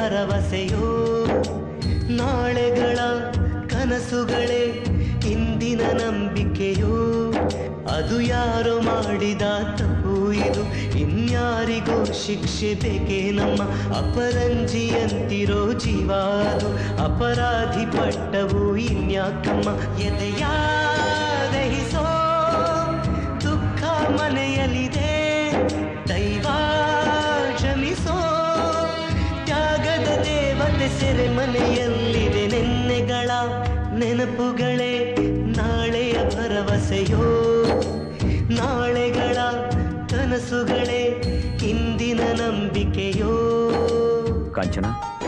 ಭರವಸೆಯೋ ನಾಳೆಗಳ ಕನಸುಗಳೇ ಇಂದಿನ ನಂಬಿಕೆಯೋ ಅದು ಯಾರೋ ಮಾಡಿದ ತಪ್ಪು ಇದು ಇನ್ಯಾರಿಗೋ ಶಿಕ್ಷೆ ಬೇಕೇ ನಮ್ಮ ಅಪರಂಜಿಯಂತಿರೋ ಜೀವ ಅದು ಅಪರಾಧಿ ಪಟ್ಟವು ಇನ್ಯಾಕಮ್ಮ ಎದೆಯ ದಹಿಸೋ ದುಃಖ ಮನೆಯಲ್ಲಿದೆ ದೈವ ಕ್ಷಮಿಸೋ ತ್ಯಾಗದ ದೇವತೆ ಸೆರೆ ಮನೆಯಲ್ಲಿದೆ ನೆನ್ನೆಗಳ ನೆನಪುಗಳೇ ನಾಳೆಯ ಭರವಸೆಯೋ ನಾಳೆಗಳ ಕನಸುಗಳೇ ಇಂದಿನ ನಂಬಿಕೆಯೋ ಕಾಂಚನ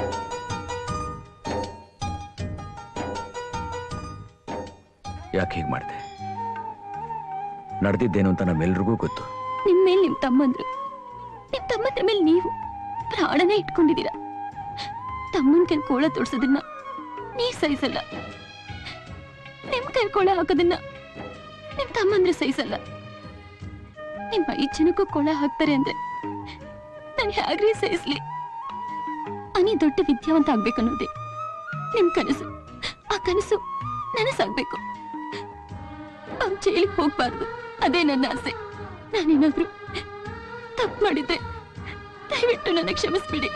ಯಾಕೆ ಹೀಗೆ ಮಾಡಿದೆ ನಡೆದಿದ್ದೇನು ಅಂತ ನಮ್ಮೆಲ್ರಿಗೂ ಗೊತ್ತು ನಿಮ್ ಮೇಲೆ ನಿಮ್ ತಮ್ಮಂದ್ರು ನಿಮ್ ತಮ್ಮಂದ್ರ ಮೇಲೆ ನೀವು ಪ್ರಾಣನೇ ಇಟ್ಕೊಂಡಿದ್ದೀರಾ ತಮ್ಮನ್ ಕೈ ಕೋಳ ತೋರ್ಸೋದನ್ನ ನೀವ್ ಸಹಿಸಲ್ಲ ನಿಮ್ ಕೈ ಕೋಳ ಹಾಕೋದನ್ನ ನಿಮ್ ತಮ್ಮಂದ್ರೆ ಸಹಿಸಲ್ಲ ನಿಮ್ ಐದ್ ಜನಕ್ಕೂ ಕೋಳ ಹಾಕ್ತಾರೆ ಅಂದ್ರೆ ನಾನು ಹೇಗ್ರಿ ಸಹಿಸ್ಲಿ ಅನಿ ದೊಡ್ಡ ವಿದ್ಯಾವಂತ ಆಗ್ಬೇಕನ್ನೋದೇ ನಿಮ್ ಕನಸು ಆ ಕನಸು ನನಸಾಗ್ಬೇಕು ಅವ್ನ್ ಜೈಲಿಗೆ ಹೋಗ್ಬಾರ್ದು ಅದೇ ನನ್ನ ಆಸೆ ನಾನೇನಾದ್ರೂ ತಪ್ಪು ಮಾಡಿದ್ದೆ ದಯವಿಟ್ಟು ನನ್ನ ಕ್ಷಮಿಸ್ಬಿಡಿ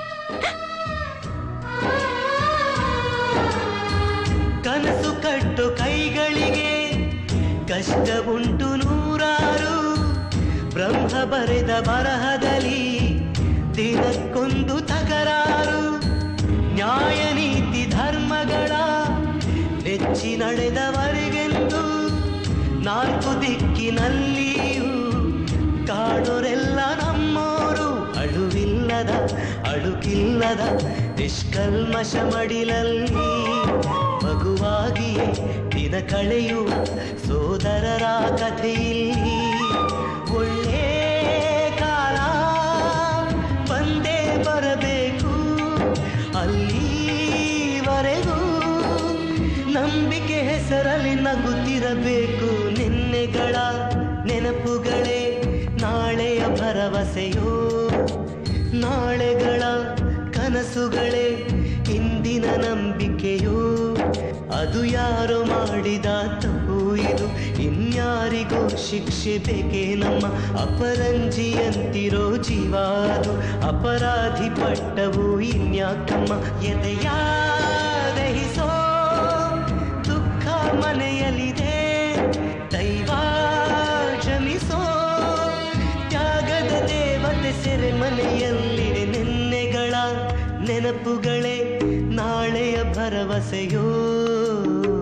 ಕನಸು ಕಟ್ಟು ಕೈಗಳಿಗೆ ಕಷ್ಟ ಉಂಟು ನೂರಾರು ಬ್ರಹ್ಮ ಬರೆದ ಬರಹದಲ್ಲಿ ದಿನಕ್ಕೊಂದು ತಕರಾರು ನ್ಯಾಯ ನೀತಿ ಧರ್ಮಗಳ ನೆಚ್ಚಿ ನಡೆದವರಿಗೆಂದು ನಾಲ್ಕು ದಿಕ್ಕಿನಲ್ಲಿಯೂ ಕಾಣೋರೆಲ್ಲ ನಮ್ಮೋರು ಅಳುವಿಲ್ಲದ ಅಳುಕಿಲ್ಲದ ನಿಷ್ಕಲ್ಮಶ ಮಡಿಲಲ್ಲಿ ಮಗುವಾಗಿಯೇ ದಿನ ಕಳೆಯುವ ಸೋದರರ ಕಥೆಯಲ್ಲಿ ಒಳ್ಳೆ ಕಾಲ ಬಂದೇ ಬರಬೇಕು ಅಲ್ಲಿವರೆಗೂ ನಂಬಿಕೆ ಹೆಸರಲ್ಲಿ ನಗುತ್ತಿರಬೇಕು ನಿನ್ನೆಗಳ ನೆನಪುಗಳೇ ನಾಳೆಯ ಭರವಸೆಯೋ ನಾಳೆಗಳ ಕನಸುಗಳೇ ಇಂದಿನ ನಂಬಿಕೆಯೋ ಅದು ಯಾರೋ ಮಾಡಿದ ತಪ್ಪು ಇದು ಇನ್ಯಾರಿಗೋ ಶಿಕ್ಷೆ ಬೇಕೇ ನಮ್ಮ ಅಪರಂಜಿಯಂತಿರೋ ಜೀವ ಅದು ಅಪರಾಧಿ ಪಟ್ಟವು ಇನ್ಯಾಕಮ್ಮ ಎದೆಯ ದಹಿಸೋ ದುಃಖ ಮನೆಯಲ್ಲಿದೆ ದೈವ ಕ್ಷಮಿಸೋ ತ್ಯಾಗದ ದೇವತೆ ಸೆರೆ ಮನೆಯಲ್ಲಿದೆ ನಿನ್ನೆಗಳ ನೆನಪುಗಳೇ ನಾಳೆಯ ಭರವಸೆಯೋ